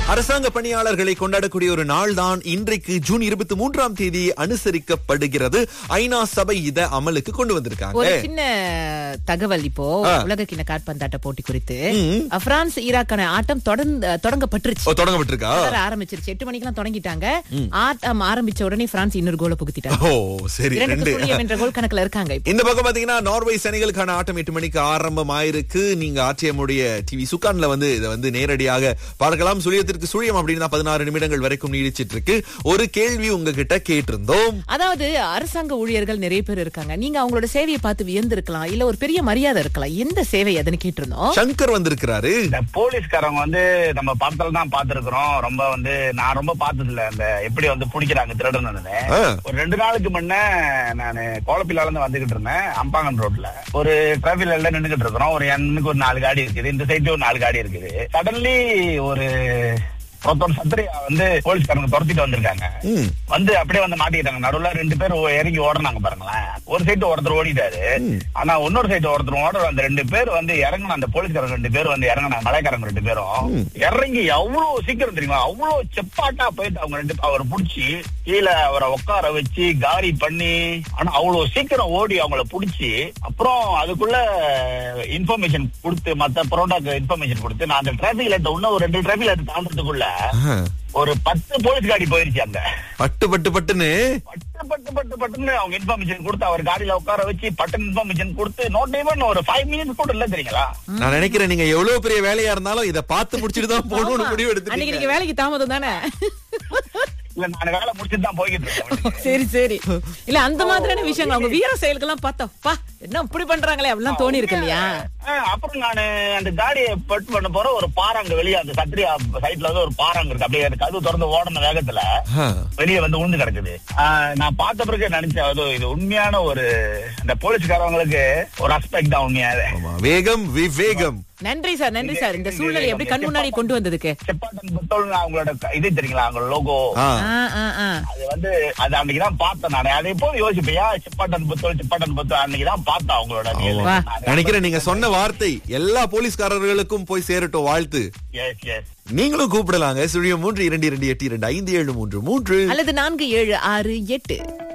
அரசாங்க பணியாளர்களை கொண்டாடக்கூடிய ஒரு நாள் தான் இன்றைக்கு ஜூன் இருபத்தி மூன்றாம் தேதி அனுசரிக்கப்படுகிறது ஐநா சபை இத அமலுக்கு கொண்டு வந்திருக்காங்க ஒரு சின்ன தகவல் இப்போ ஆ. உலக கிண்ண காற்பந்தாட்ட போட்டி குறித்து ம். பிரான்ஸ் ஈராக்கான ஆட்டம் தொடர்ந்து தொடங்கப்பட்டுருச்சு ஓ, தொடங்கப்பட்டிருக்கா தொடர ஆரம்பிச்சிருச்சு எட்டு மணிக்கெல்லாம் தொடங்கிட்டாங்க ஆட்டம் ஆரம்பிச்ச உடனே பிரான்ஸ் இன்னொரு கோலை புகுத்திட்டாங்க ஓ சரி இரண்டுக்கு ரெண்டு சுழியம் என்ற கோல் கணக்குல இருக்காங்க இப்போ. இந்த பக்கம் பாத்தீங்கன்னா நார்வே செனிகளுக்கான ஆட்டம் எட்டு மணிக்கு ஆரம்பம் ஆயிருக்கு நீங்க ஆர்டிஎம்முடைய டிவி சுக்கான்ல வந்து இதை வந்து நேரடியாக பார்க்கலாம் சுழியத்திற்கு சுழியம் அப்படின்னு தான் பதினாறு நிமிடங்கள் வரைக்கும் நீடிச்சிட்டு இருக்கு ஒரு கேள்வி உங்ககிட்ட கேட்டிருந்தோம் அதாவது அரசாங்க ஊழியர்கள் நிறைய பேர் இருக்காங்க நீங்க அவங்களோட சேவையை பார்த்து வியந்திருக்கலாம் இல்ல ஒரு பெரிய மரியாதை இருக்கலாம் எந்த சேவை அதுன்னு கேட்டிருந்தோம் சங்கர் வந்திருக்கிறாரு இந்த போலீஸ்காரங்க வந்து நம்ம படத்துல தான் பாத்துருக்கிறோம் ரொம்ப வந்து நான் ரொம்ப பார்த்தது இல்ல இந்த எப்படி வந்து பிடிக்கிறாங்க திருடனு ஆ. ஒரு ரெண்டு நாளுக்கு முன்ன நான் கோலப்பிலால இருந்து வந்துகிட்டு இருந்தேன் அம்பாங்கன் ரோட்ல ஒரு டிராபிக் லைன்ல நின்னுகிட்டு இருக்கிறோம் ஒரு எண்ணுக்கு ஒரு நாலு காடி இருக்குது இந்த சைடு ஒரு நாலு காடி இருக்குது சடன்லி ஒரு ஒருத்தர் சத்திரியா வந்து போலீஸ்காரங்க துரத்திட்டு வந்திருக்காங்க ம். வந்து அப்படியே வந்து மாட்டிக்கிட்டாங்க நடுவுல ரெண்டு பேர் ஓ- இறங்கி ஓடுனாங்க பாருங்களேன் ஒரு சைடு ஒருத்தர் ஓடிட்டாரு ஆனா இன்னொரு சைடு ஒருத்தர் ஓடுற அந்த ரெண்டு பேர் வந்து இறங்கின அந்த போலீஸ்காரங்க ரெண்டு பேர் வந்து இறங்கினாங்க மலைக்காரங்க ரெண்டு பேரும் இறங்கி அவ்வளவு சீக்கிரம் தெரியுமா அவ்வளவு செப்பாட்டா போயிட்டு அவங்க ரெண்டு அவரை புடிச்சு கீழே அவரை உட்கார வச்சு காரி பண்ணி ஆனா அவ்வளவு சீக்கிரம் ஓடி அவங்கள புடிச்சு அப்புறம் அதுக்குள்ள இன்ஃபர்மேஷன் கொடுத்து மத்த பரோட்டாக்கு இன்ஃபர்மேஷன் கொடுத்து நான் அந்த டிராபிக் லைட் இன்னும் ஒரு ரெண்டு டிராபிக் லைட் தாண்டறதுக்குள்ள ஆஹா. ஒரு பத்து போலீஸ் காடி போயிருச்சு அங்க பட்டு பட்டு பட்டுன்னு பட்டு பட்டு பட்டு பட்டுன்னு அவங்க இன்ஃபர்மேஷன் கொடுத்து அவர் காடியில உட்கார வச்சு பட்டன் இன்ஃபர்மேஷன் கொடுத்து நோட் ஈவன் ஒரு ஃபைவ் மினிட்ஸ் கூட இல்ல தெரியுங்களா நான் நினைக்கிறேன் நீங்க எவ்வளவு பெரிய வேலையா இருந்தாலும் இத பார்த்து முடிச்சிட்டு தான் போகணும்னு முடிவு அன்னைக்கு எடுத்துட்டீங்க நீங்க வேலைக்கு தாமதம் தானே இல்ல நான் வேலை முடிச்சுட்டு தான் போய்கிட்டு இருக்கேன் வீட்டுக்கு. சரி சரி இல்ல அந்த மாதிரியான விஷயங்கள் அவங்க வீர செயல்கெல்லாம் பார்த்தோம் பா என்ன இப்படி பண்றாங்களே அப்படிலாம் தோணி இருக்கு இல்லையா ஆ, அப்புறம் நானு அந்த காடியை பட் பண்ண போற ஒரு பாறாங்க வெளியே அந்த சத்ரியா சைட்ல வந்து ஒரு பாறாங்க இருக்கு அப்படியே அந்த கதவு திறந்து ஓடன வேகத்துல ஆ. வெளியே வந்து உழுந்து கிடக்குது ஆ, நான் பார்த்த பிறகு நினைச்சேன் அது இது உண்மையான ஒரு இந்த போலீஸ்காரவங்களுக்கு ஒரு அஸ்பெக்ட் தான் உண்மையாவே ஆமா வேகம் விவேகம் நன்றி சார் நன்றி சார் இந்த சூழ்நிலை எப்படி கண் முன்னாடி கொண்டு வந்ததுக்கு செப்பாட்டன் புத்தோல் அவங்களோட க- இது தெரியுங்களா அவங்களோட லோகோ ஆ. ஆ, ஆ, ஆ. அது வந்து அது அன்னைக்கு தான் பார்த்தேன் நான் அதை எப்போது யோசிப்பையா சிப்பாட்டன் புத்தோல் சிப்பாட்டன் புத்தோல் அன்னைக்கு தான் பார்த்தேன் அவங்களோட வா. நினைக்கிறேன் நீங்க சொன்ன வார்த்தை எல்லா போலீஸ்காரர்களுக்கும் போய் சேரட்டும் வாழ்த்து எஸ் எஸ் நீங்களும் கூப்பிடலாங்க சுழியம் மூன்று இரண்டு இரண்டு எட்டு இரண்டு ஐந்து ஏழு மூன்று மூன்று அல்லது நான்கு ஏழு ஆறு எட்டு